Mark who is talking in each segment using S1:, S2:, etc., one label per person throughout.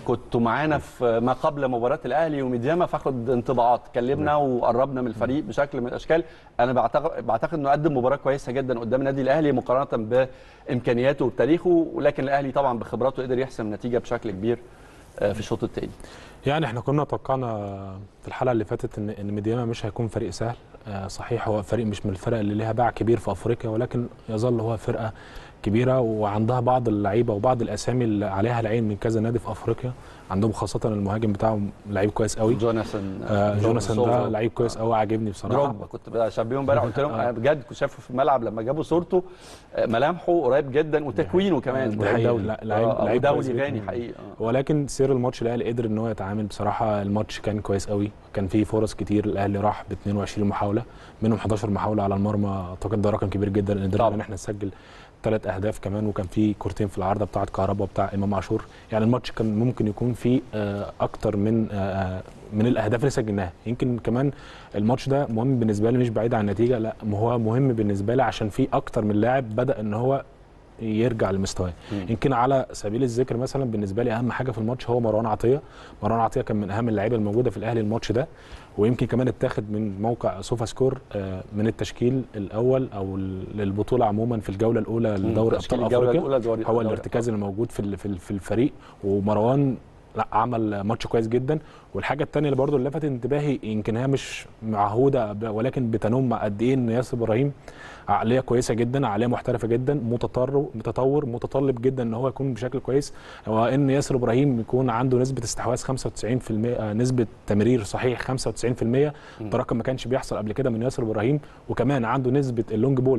S1: كنتوا معانا في ما قبل مباراه الاهلي وميدياما فاخد انطباعات اتكلمنا وقربنا من الفريق بشكل من الاشكال انا بعتقد بعتقد انه قدم مباراه كويسه جدا قدام النادي الاهلي مقارنه بامكانياته وبتاريخه ولكن الاهلي طبعا بخبراته قدر يحسم نتيجه بشكل كبير في الشوط الثاني
S2: يعني احنا كنا توقعنا في الحلقه اللي فاتت ان ان ميدياما مش هيكون فريق سهل صحيح هو فريق مش من الفرق اللي ليها باع كبير في افريقيا ولكن يظل هو فرقه كبيره وعندها بعض اللعيبه وبعض الاسامي اللي عليها العين من كذا نادي في افريقيا عندهم خاصه المهاجم بتاعهم لعيب كويس قوي
S1: جوناثان
S2: آه جوناثان ده لعيب كويس قوي عاجبني بصراحه
S1: دروجبا كنت بشبهه امبارح قلت لهم انا بجد كنت شايفه في الملعب لما جابوا صورته ملامحه قريب جدا وتكوينه كمان
S2: لعيب دولي
S1: لعيب لعيب دولي غاني حقيقي
S2: ولكن سير الماتش الاهلي قدر ان هو يتعامل بصراحه الماتش كان كويس قوي كان فيه فرص كتير الاهلي راح ب 22 محاوله منهم 11 محاوله على المرمى اعتقد ده رقم كبير جدا قدرنا ان احنا نسجل ثلاث اهداف كمان وكان في كورتين في العارضه بتاعه كهربا وبتاع امام عاشور يعني الماتش كان ممكن يكون فيه اكتر من من الاهداف اللي سجلناها يمكن كمان الماتش ده مهم بالنسبه لي مش بعيد عن النتيجه لا هو مهم بالنسبه لي عشان في اكتر من لاعب بدا ان هو يرجع لمستواه يمكن على سبيل الذكر مثلا بالنسبه لي اهم حاجه في الماتش هو مروان عطيه مروان عطيه كان من اهم اللعيبه الموجوده في الاهلي الماتش ده ويمكن كمان اتاخد من موقع سوفا سكور من التشكيل الاول او للبطوله عموما في الجوله الاولى لدوري ابطال افريقيا هو الارتكاز الموجود في في الفريق ومروان لا عمل ماتش كويس جدا والحاجه الثانيه اللي برضه اللي لفتت انتباهي يمكن هي مش معهوده ولكن بتنم قد ايه ان ياسر ابراهيم عقليه كويسه جدا عقليه محترفه جدا متطور متطور متطلب جدا ان هو يكون بشكل كويس هو ان ياسر ابراهيم يكون عنده نسبه استحواذ 95% نسبه تمرير صحيح 95% ده رقم ما كانش بيحصل قبل كده من ياسر ابراهيم وكمان عنده نسبه اللونج بول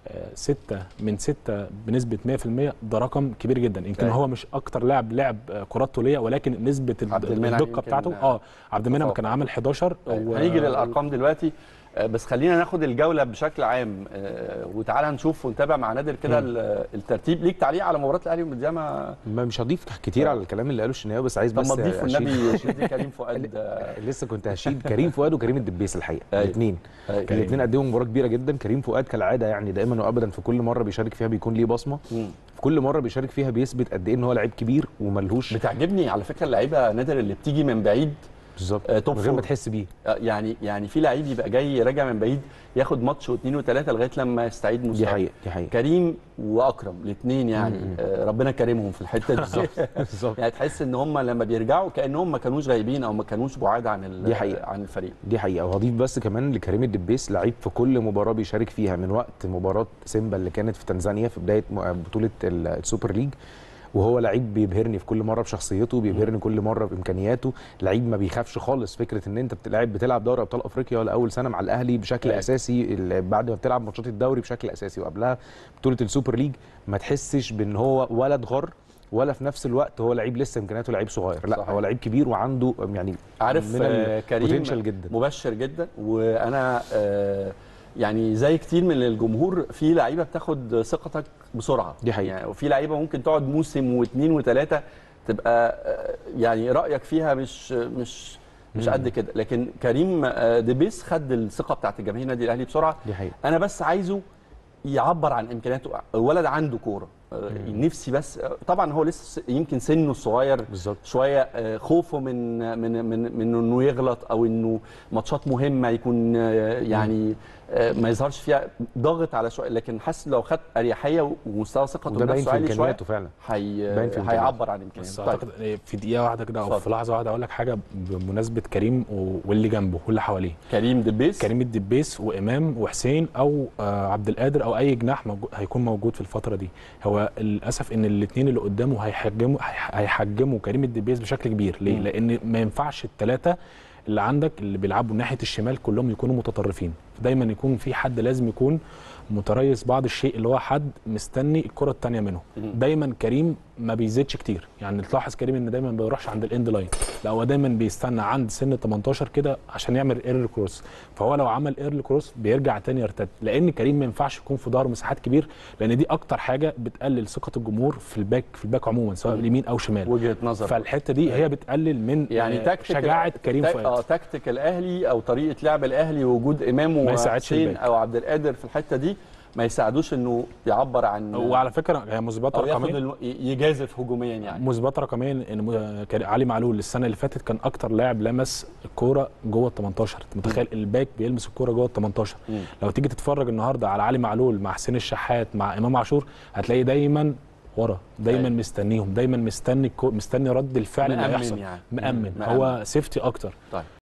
S2: ستة من ستة بنسبة 100% ده رقم كبير جدا يمكن هو مش أكتر لاعب لعب كرات طولية ولكن نسبة الدقة بتاعته اه عبد المنعم كان عامل 11
S1: هنيجي للأرقام دلوقتي بس خلينا ناخد الجوله بشكل عام وتعالى نشوف ونتابع مع نادر كده الترتيب ليك تعليق على مباراه الاهلي والمديامه
S3: مش هضيف كتير على الكلام اللي قاله الشناوي بس عايز بس
S1: طب ما تضيف والنبي شيد كريم فؤاد
S3: لسه كنت هشيد كريم فؤاد وكريم الدبيس الحقيقه الاثنين الاثنين قدموا مباراه كبيره جدا كريم فؤاد كالعاده يعني دايما وابدا في كل مره بيشارك فيها بيكون ليه بصمه في كل مره بيشارك فيها بيثبت قد ايه ان هو لعيب كبير وملهوش
S1: بتعجبني على فكره اللعيبه نادر اللي بتيجي من بعيد
S3: بالظبط من غير ما تحس بيه
S1: يعني يعني في لعيب يبقى جاي راجع من بعيد ياخد ماتش واثنين وثلاثه لغايه لما يستعيد مستواه
S3: دي حقيقه دي حقيقه
S1: كريم واكرم الاثنين يعني آه ربنا كرمهم في الحته دي بالظبط يعني تحس ان هم لما بيرجعوا كانهم ما كانوش غايبين او ما كانوش بعاد عن
S3: دي حقيقة.
S1: عن الفريق
S3: دي حقيقه وهضيف بس كمان لكريم الدبيس لعيب في كل مباراه بيشارك فيها من وقت مباراه سيمبا اللي كانت في تنزانيا في بدايه بطوله السوبر ليج وهو لعيب بيبهرني في كل مره بشخصيته بيبهرني كل مره بامكانياته لعيب ما بيخافش خالص فكره ان انت بتلعب بتلعب دوري ابطال افريقيا لاول سنه مع الاهلي بشكل أي. اساسي بعد ما بتلعب ماتشات الدوري بشكل اساسي وقبلها بطوله السوبر ليج ما تحسش بان هو ولا اتغر ولا في نفس الوقت هو لعيب لسه امكانياته لعيب صغير لا صحيح. هو لعيب كبير وعنده يعني
S1: عارف كريم
S3: جدا
S1: مبشر جدا وانا آه يعني زي كتير من الجمهور في لعيبه بتاخد ثقتك بسرعه
S3: دي حقيقة.
S1: يعني وفي لعيبه ممكن تقعد موسم واثنين وثلاثه تبقى يعني رايك فيها مش مش مش قد كده لكن كريم ديبيس خد الثقه بتاعت الجماهير النادي الاهلي بسرعه
S3: دي حقيقة.
S1: انا بس عايزه يعبر عن امكانياته الولد عنده كوره نفسي بس طبعا هو لسه يمكن سنه الصغير
S3: بالظبط
S1: شويه خوفه من من من من انه يغلط او انه ماتشات مهمه يكون يعني ما يظهرش فيها ضاغط على شويه لكن حاسس لو خد اريحيه ومستوى ثقته
S3: بنفسه عالي شويه
S1: فعلا هي... هيعبر عن امكانياته
S2: طيب. اعتقد في دقيقه واحده كده او في لحظه واحده اقول لك حاجه بمناسبه كريم واللي جنبه واللي حواليه
S1: كريم دبيس
S2: كريم الدبيس وامام وحسين او عبد القادر او اي جناح موجود هيكون موجود في الفتره دي هو للاسف ان الاثنين اللي قدامه هيحجموا هيحجموا كريم الدبيس بشكل كبير ليه؟ م. لان ما ينفعش الثلاثه اللي عندك اللي بيلعبوا ناحيه الشمال كلهم يكونوا متطرفين دايما يكون في حد لازم يكون متريث بعض الشيء اللي هو حد مستني الكره الثانيه منه دايما كريم ما بيزيدش كتير يعني تلاحظ كريم ان دايما ما بيروحش عند الاند لاين لا هو دايما بيستنى عند سن 18 كده عشان يعمل ايرل كروس فهو لو عمل ايرل كروس بيرجع تاني يرتد لان كريم ما ينفعش يكون في ظهره مساحات كبير لان دي اكتر حاجه بتقلل ثقه الجمهور في الباك في الباك عموما سواء اليمين او شمال
S1: وجهه نظر
S2: فالحته دي هي بتقلل من
S1: يعني تكتيك
S2: شجاعه كريم
S1: تك...
S2: فؤاد
S1: اه تكتيك الاهلي او طريقه لعب الاهلي وجود امام وحسين او عبد القادر في الحته دي ما يساعدوش انه يعبر عن
S2: وعلى فكره هي مثبته
S1: او ياخد
S2: رقميا
S1: الم... يجازف هجوميا يعني
S2: مثبته رقميا ان م- كان علي معلول السنه اللي فاتت كان اكتر لاعب لمس الكوره جوه ال 18 انت متخيل الباك بيلمس الكوره جوه ال 18
S1: مم.
S2: لو تيجي تتفرج النهارده على علي معلول مع حسين الشحات مع امام عاشور هتلاقي دايما ورا دايما
S1: أيوة.
S2: مستنيهم دايما مستني الكو- مستني رد الفعل اللي
S1: مأمن
S2: هيحصل
S1: يعني.
S2: مأمن
S1: مأمن.
S2: هو سيفتي اكتر
S1: طيب